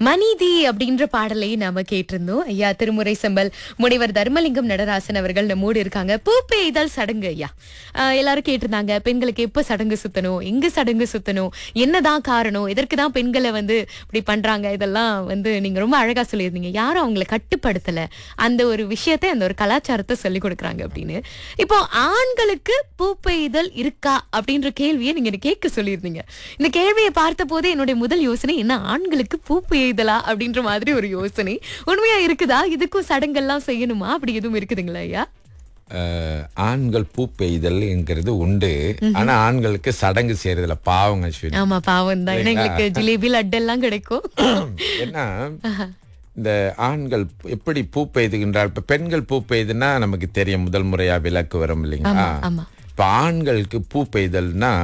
மனிதி அப்படின்ற பாடலை நாம கேட்டிருந்தோம் ஐயா திருமுறை செம்பல் முனைவர் தர்மலிங்கம் நடராசன் அவர்கள் நம்மோடு இருக்காங்க பூ பெய்தல் சடங்கு ஐயா ஆஹ் எல்லாரும் கேட்டிருந்தாங்க பெண்களுக்கு எப்ப சடங்கு சுத்தணும் எங்க சடங்கு சுத்தணும் என்னதான் காரணம் எதற்கு தான் பெண்களை வந்து இப்படி பண்றாங்க இதெல்லாம் வந்து நீங்க ரொம்ப அழகா சொல்லியிருந்தீங்க யாரும் அவங்களை கட்டுப்படுத்தல அந்த ஒரு விஷயத்தை அந்த ஒரு கலாச்சாரத்தை சொல்லி கொடுக்குறாங்க அப்படின்னு இப்போ ஆண்களுக்கு பூ பெய்தல் இருக்கா அப்படின்ற கேள்வியை நீங்க எனக்கு கேட்க சொல்லியிருந்தீங்க இந்த கேள்வியை பார்த்த போதே என்னுடைய முதல் யோசனை என்ன ஆண்களுக்கு பூ பெய்தலா அப்படின்ற மாதிரி ஒரு யோசனை உண்மையா இருக்குதா இதுக்கும் சடங்கெல்லாம் செய்யணுமா அப்படி எதுவும் இருக்குதுங்களா ஐயா அஹ், ஆண்கள் பூ பெய்தல்ங்கிறது உண்டு ஆனா ஆண்களுக்கு சடங்கு செய்யறதுல பாவங்க அஸ்வினி ஆமா பாவம் தான் ஏன்னா எங்களுக்கு ஜிலேபி லட்டு எல்லாம் கிடைக்கும் ஏன்னா இந்த ஆண்கள் எப்படி பூ பெய்துகின்றால் இப்ப பெண்கள் பூ பெய்துன்னா நமக்கு தெரியும் முதல் முறையா விளக்கு வரும் இல்லைங்களா ஆமா. இப்ப ஆண்களுக்கு பூ பெய்தல்னா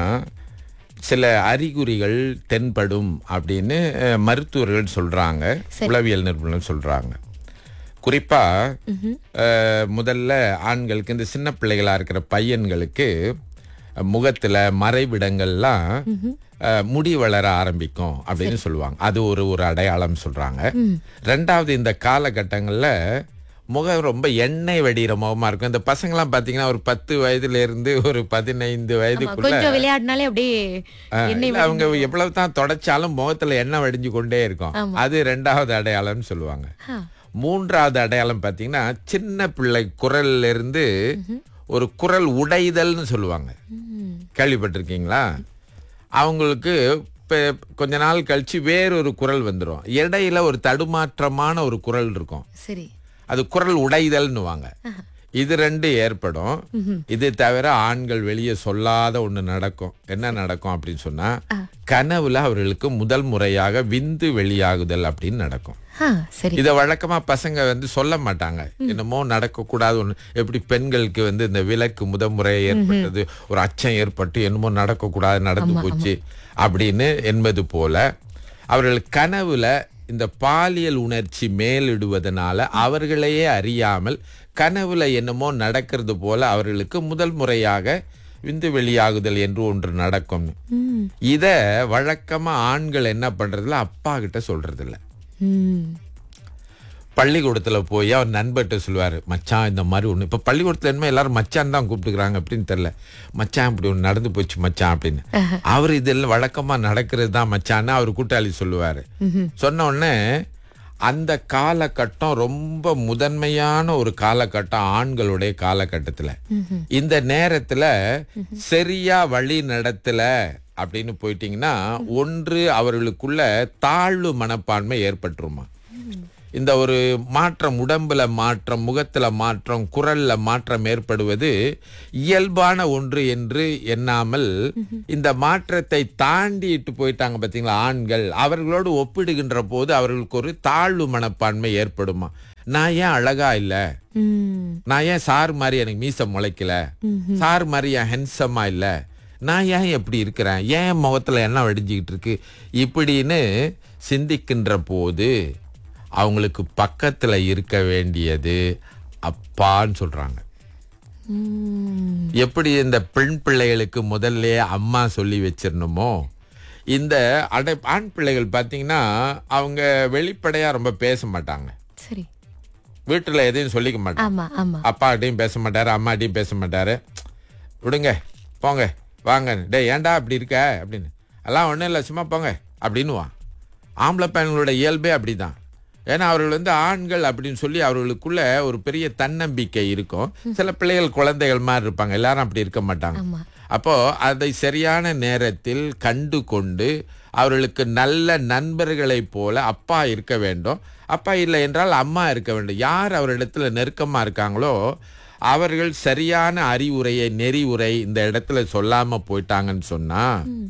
சில அறிகுறிகள் தென்படும் அப்படின்னு அஹ், மருத்துவர்கள் சொல்றாங்க உளவியல் நிறுவனம் சொல்றாங்க குறிப்பா அஹ், முதல்ல ஆண்களுக்கு இந்த சின்ன பிள்ளைகளா இருக்கிற பையன்களுக்கு அஹ், முகத்துல மறைவிடங்கள்லாம் அஹ், முடி வளர ஆரம்பிக்கும் அப்படின்னு சொல்லுவாங்க அது ஒரு ஒரு அடையாளம் சொல்றாங்க ரெண்டாவது இந்த காலகட்டங்கள்ல முகம் ரொம்ப எண்ணெய் வடிகிற முகமா இருக்கும் இந்த பசங்கலாம் பாத்தீங்கன்னா ஒரு பத்து வயதுல இருந்து ஒரு பதினைந்து வயதுக்குள்ள கொஞ்சம் விளையாடினாலே அப்படியே ஆஹ், இல்ல, அவங்க எவ்வளவு தான் தொடச்சாலும் முகத்துல எண்ணெய் வடிஞ்சு கொண்டே இருக்கும் அது ரெண்டாவது அடையாளம்னு சொல்லுவாங்க மூன்றாவது அடையாளம் பாத்தீங்கன்னா சின்ன பிள்ளை குரல்ல இருந்து ஒரு குரல் உடைதல்னு சொல்லுவாங்க கேள்விப்பட்டிருக்கீங்களா அவங்களுக்கு இப்ப கொஞ்ச நாள் கழிச்சு வேறொரு குரல் வந்துடும் இடையில ஒரு தடுமாற்றமான ஒரு குரல் இருக்கும் சரி அது குரல் உடைதல்னுவாங்க இது ரெண்டு ஏற்படும் இது தவிர ஆண்கள் வெளியே சொல்லாத ஒண்ணு நடக்கும் என்ன நடக்கும் அப்படின்னு சொன்னா கனவுல அவர்களுக்கு முதல் முறையாக விந்து வெளியாகுதல் அப்படின்னு நடக்கும் ஆ சரி இத வழக்கமா பசங்க வந்து சொல்ல மாட்டாங்க என்னமோ நடக்க கூடாது ஒண்ணு எப்படி பெண்களுக்கு வந்து இந்த விலக்கு முதல் ஏற்பட்டது ஒரு அச்சம் ஏற்பட்டு என்னமோ நடக்க கூடாது நடந்து போச்சு அப்படின்னு என்பது போல அவர்கள் கனவுல இந்த பாலியல் உணர்ச்சி மேலிடுவதனால அவர்களையே அறியாமல் கனவுல என்னமோ நடக்கிறது போல அவர்களுக்கு முதல் முறையாக விந்து வெளியாகுதல் என்று ஒன்று நடக்கும் ம் இத வழக்கமா ஆண்கள் என்ன பண்றதுல அப்பா கிட்ட சொல்றது இல்ல ம் பள்ளிக்கூடத்துல போய் அவர் நண்பர்கிட்ட சொல்லுவாரு மச்சான் இந்த மாதிரி ஒண்ணு இப்ப பள்ளிக்கூடத்துல என்ன எல்லாரும் மச்சான் தான் கூப்பிட்டுக்கிறாங்க அப்படின்னு தெரியல மச்சான் இப்படி ஒண்ணு நடந்து போச்சு மச்சான் அப்படின்னு அவர் இதில் வழக்கமா நடக்கிறது தான் மச்சான்னு அவர் கூட்டாளி சொல்லுவாரு சொன்ன உடனே அந்த காலகட்டம் ரொம்ப முதன்மையான ஒரு காலகட்டம் ஆண்களுடைய காலகட்டத்துல இந்த நேரத்துல சரியா வழி நடத்தல அப்படின்னு போயிட்டீங்கன்னா ஒன்று அவர்களுக்குள்ள தாழ்வு மனப்பான்மை ஏற்பட்டுருமா இந்த ஒரு மாற்றம் உடம்புல மாற்றம் முகத்துல மாற்றம் குரல்ல மாற்றம் ஏற்படுவது இயல்பான ஒன்று என்று எண்ணாமல் இந்த மாற்றத்தை தாண்டிட்டு போயிட்டாங்க பாத்தீங்களா ஆண்கள் அவர்களோடு ஒப்பிடுகின்ற போது அவர்களுக்கு ஒரு தாழ்வு மனப்பான்மை ஏற்படுமா நான் ஏன் அழகா இல்ல ம் நான் ஏன் சார் மாதிரி எனக்கு மீச முளைக்கல சார் மாதிரி ஏன் ஹென்சமா இல்ல நான் ஏன் எப்படி இருக்கிறேன் ஏன் முகத்துல என்ன வடிஞ்சுக்கிட்டு இருக்கு இப்படின்னு சிந்திக்கின்ற போது அவங்களுக்கு பக்கத்துல இருக்க வேண்டியது அப்பான்னு சொல்றாங்க ம் எப்படி இந்த பெண் பிள்ளைகளுக்கு முதல்ல அம்மா சொல்லி வச்சிரணுமோ இந்த அடை ஆண் பிள்ளைகள் பார்த்தீங்கன்னா அவங்க வெளிப்படையா ரொம்ப பேச மாட்டாங்க சரி வீட்டுல எதையும் சொல்லிக்க மாட்டாங்க ஆமா ஆமா அப்பாட்டையும் பேச மாட்டாரு அம்மாட்டையும் பேச மாட்டாரு விடுங்க போங்க வாங்க டேய் ஏன்டா அப்படி இருக்க அப்படின்னு எல்லாம் ஒன்றும் இல்லை சும்மா போங்க அப்படின்னுவான் ஆம்பளை பையன்களோட இயல்பே அப்படிதான் ஏன்னா அவர்கள் வந்து ஆண்கள் அப்படின்னு சொல்லி அவர்களுக்குள்ள ஒரு பெரிய தன்னம்பிக்கை இருக்கும் சில பிள்ளைகள் குழந்தைகள் மாதிரி இருப்பாங்க எல்லாரும் அப்படி இருக்க மாட்டாங்க ஆமா அப்போ அதை சரியான நேரத்தில் கண்டு கொண்டு அவர்களுக்கு நல்ல நண்பர்களைப் போல அப்பா இருக்க வேண்டும் அப்பா இல்லை என்றால் அம்மா இருக்க வேண்டும் யார் அவரிடத்துல நெருக்கமா இருக்காங்களோ அவர்கள் சரியான அறிவுரையை நெறிவுரை இந்த இடத்துல சொல்லாம போயிட்டாங்கன்னு சொன்னா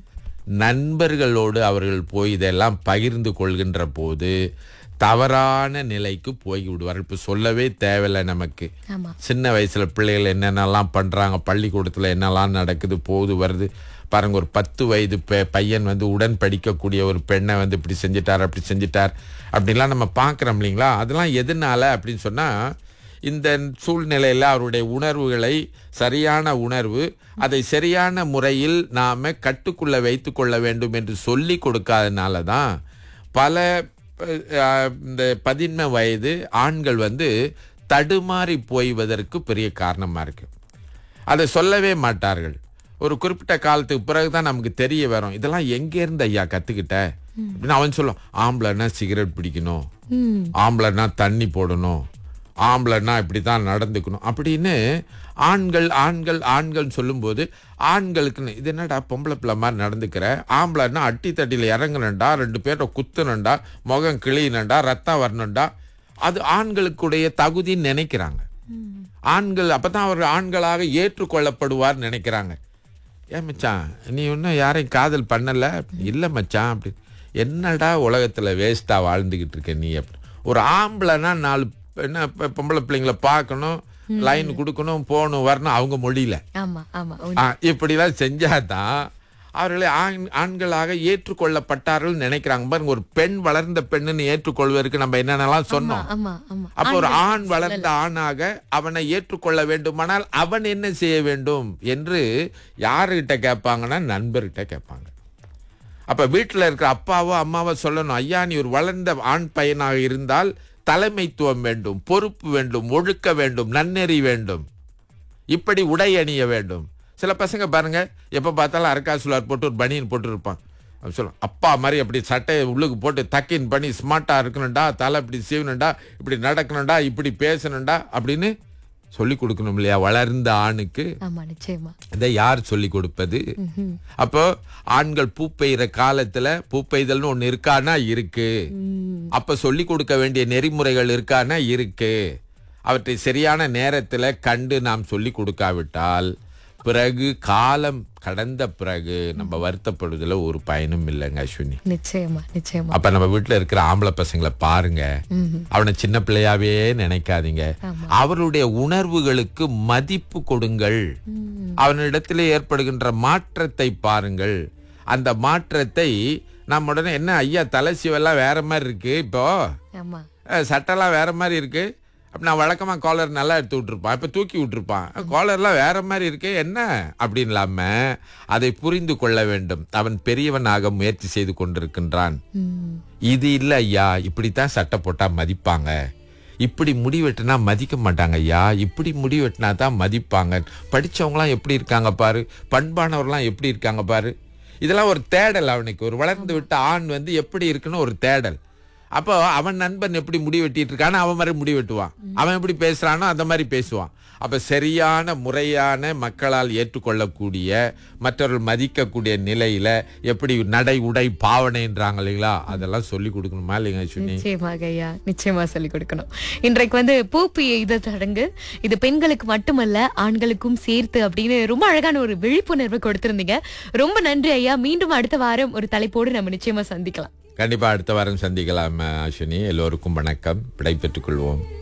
நண்பர்களோடு அவர்கள் போய் இதெல்லாம் பகிர்ந்து கொள்கின்ற போது தவறான நிலைக்கு போய் விடுவார்கள் இப்ப சொல்லவே தேவையில்லை நமக்கு ஆமா சின்ன வயசுல பிள்ளைகள் என்னென்னலாம் பண்றாங்க பள்ளிக்கூடத்துல என்னெல்லாம் நடக்குது போகுது வருது பாருங்க ஒரு பத்து வயது பெ- பையன் வந்து உடன் படிக்கக்கூடிய ஒரு பெண்ணை வந்து இப்படி செஞ்சிட்டார் அப்படி செஞ்சிட்டார் அப்படிலாம் நம்ம பார்க்குறோம் இல்லைங்களா அதெல்லாம் எதனால அப்படின்னு சொன்னா இந்த சூழ்நிலையில அவருடைய உணர்வுகளை சரியான உணர்வு அதை சரியான முறையில் நாம கட்டுக்குள்ள வைத்து கொள்ள வேண்டும் என்று சொல்லி கொடுக்காதனால தான் பல அஹ், இந்த பதின்ம வயது ஆண்கள் வந்து தடுமாறி போய்வதற்கு பெரிய காரணமா இருக்கு அதை சொல்லவே மாட்டார்கள் ஒரு குறிப்பிட்ட காலத்துக்கு பிறகுதான் நமக்கு தெரிய வரும் இதெல்லாம் எங்க இருந்து ஐயா கத்துக்கிட்ட அப்படின்னு அவன் சொல்லுவான் ஆம்பளைன்னா சிகரெட் பிடிக்கணும் ம் ஆம்பளைன்னா தண்ணி போடணும் ஆம்பளைன்னா இப்படி தான் நடந்துக்கணும் அப்படின்னு ஆண்கள் ஆண்கள் ஆண்கள் சொல்லும்போது ஆண்களுக்குன்னு இது என்னடா பொம்பளை பிள்ளை மாதிரி நடந்துக்கிற ஆம்பளைன்னா அட்டி தட்டியில் இறங்கணுண்டா ரெண்டு பேரை குத்துனண்டா முகம் கிளியணுண்டா ரத்தம் வரணுண்டா அது ஆண்களுக்குடைய தகுதின்னு நினைக்கிறாங்க ஆண்கள் அப்பதான் அவர் ஆண்களாக ஏற்றுக்கொள்ளப்படுவார் நினைக்கிறாங்க ஏன் மச்சான் நீ இன்னும் யாரையும் காதல் பண்ணல இல்லை மச்சான் அப்படி என்னடா உலகத்துல வேஸ்டா வாழ்ந்துகிட்டு இருக்க நீ அப்படி ஒரு ஆம்பளைனா நாலு என்ன பொ- பொம்பளை பிள்ளைங்கள பார்க்கணும் லைன் கொடுக்கணும் போகணும் வரணும் அவங்க மொழியில ஆமா ஆமா ஆ, இப்படிலாம் செஞ்சாதான் அவர்களை ஆண் ஆண்களாக ஏற்றுக்கொள்ளப்பட்டார்கள் நினைக்கிறாங்க பாருங்க ஒரு பெண் வளர்ந்த பெண்ணுன்னு ஏற்றுக்கொள்வதற்கு நம்ம என்னென்னலாம் சொன்னோம் ஆமா ஆமா அப்ப ஒரு ஆண் வளர்ந்த ஆணாக அவனை ஏற்றுக்கொள்ள வேண்டுமானால் அவன் என்ன செய்ய வேண்டும் என்று யாருகிட்ட கேட்பாங்கன்னா நண்பர்கிட்ட கேட்பாங்க அப்ப வீட்டுல இருக்கிற அப்பாவோ அம்மாவோ சொல்லணும் ஐயா நீ ஒரு வளர்ந்த ஆண் பையனாக இருந்தால் தலைமைத்துவம் வேண்டும் பொறுப்பு வேண்டும் ஒழுக்க வேண்டும் நன்னெறி வேண்டும் இப்படி உடை அணிய வேண்டும் சில பசங்க பாருங்க எப்ப பார்த்தாலும் அரக்கா சுலார் போட்டு ஒரு பனியன் போட்டு இருப்பான் அவன் சொல்லுவான் அப்பா மாதிரி அப்படி சட்டையை உள்ளுக்கு போட்டு தக்கின் பண்ணி ஸ்மார்ட்டா இருக்கணும்டா தலை இப்படி சீவணும்டா இப்படி நடக்கணும்டா இப்படி பேசணும்டா அப்படின்னு சொல்லி கொடுக்கணும் இல்லையா வளர்ந்த ஆணுக்கு ஆமா நிச்சயமா இதை யார் சொல்லி கொடுப்பது அப்போ ஆண்கள் பூ பெய்கிற காலத்துல பூ பெய்தல்னு ஒண்ணு இருக்கானா இருக்கு அப்ப சொல்லி கொடுக்க வேண்டிய நெறிமுறைகள் இருக்கானா இருக்கு அவற்றை சரியான நேரத்துல கண்டு நாம் சொல்லி கொடுக்காவிட்டால் பிறகு காலம் கடந்த பிறகு நம்ம வருத்தப்படுவதில் ஒரு பயனும் இல்லைங்க அஸ்வினி நிச்சயமா நிச்சயமா அப்ப நம்ம வீட்டுல இருக்கிற ஆம்பளை பசங்களை பாருங்க அவனை சின்ன பிள்ளையாவே நினைக்காதீங்க அவருடைய உணர்வுகளுக்கு மதிப்பு கொடுங்கள் அவனிடத்திலே ஏற்படுகின்ற மாற்றத்தை பாருங்கள் அந்த மாற்றத்தை நம்ம உடனே என்ன ஐயா தலை சீவெல்லாம் வேற மாதிரி இருக்கு இப்போ ஆமா அஹ், சட்டைலாம் வேற மாதிரி இருக்கு அப்ப நான் வழக்கமா காலர் நல்லா எடுத்து விட்டுருப்பான் இப்ப தூக்கி விட்டுருப்பான் காலர்லாம் வேற மாதிரி இருக்கு என்ன அப்படின்னு இல்லாம அதை புரிந்து கொள்ள வேண்டும் அவன் பெரியவனாக முயற்சி செய்து கொண்டிருக்கின்றான் ம் இது இல்ல ஐயா இப்படித்தான் சட்டை போட்டா மதிப்பாங்க இப்படி முடி வெட்டினா மதிக்க மாட்டாங்க ஐயா இப்படி முடி வெட்டினா தான் மதிப்பாங்க படிச்சவங்களாம் எப்படி இருக்காங்க பாரு பண்பானவர்லாம் எப்படி இருக்காங்க பாரு இதெல்லாம் ஒரு தேடல் அவனுக்கு ஒரு வளர்ந்து விட்ட ஆண் வந்து எப்படி இருக்குன்னு ஒரு தேடல் அப்போ அவன் நண்பன் எப்படி முடி வெட்டிட்டு இருக்கானோ அவன் மாதிரி முடி வெட்டுவான் அவன் எப்படி பேசுறானோ அந்த மாதிரி பேசுவான் அப்ப சரியான முறையான மக்களால் ஏற்றுக்கொள்ளக்கூடிய மற்றவர்கள் மதிக்கக்கூடிய நிலையில எப்படி நடை உடை பாவனைன்றாங்க இல்லைங்களா அதெல்லாம் சொல்லி கொடுக்கணுமா இல்லைங்க சுனி நிச்சயமாக ஐயா நிச்சயமா சொல்லிக் கொடுக்கணும் இன்றைக்கு வந்து பூப்பி எய்த சடங்கு இது பெண்களுக்கு மட்டுமல்ல ஆண்களுக்கும் சேர்த்து அப்படின்னு ரொம்ப அழகான ஒரு விழிப்புணர்வு கொடுத்திருந்தீங்க ரொம்ப நன்றி ஐயா மீண்டும் அடுத்த வாரம் ஒரு தலைப்போடு நம்ம நிச்சயமா சந்திக்கலாம் கண்டிப்பா அடுத்த வாரம் சந்திக்கலாம் அஸ்வினி எல்லோருக்கும் வணக்கம் விடை பெற்றுக் கொள்வோம்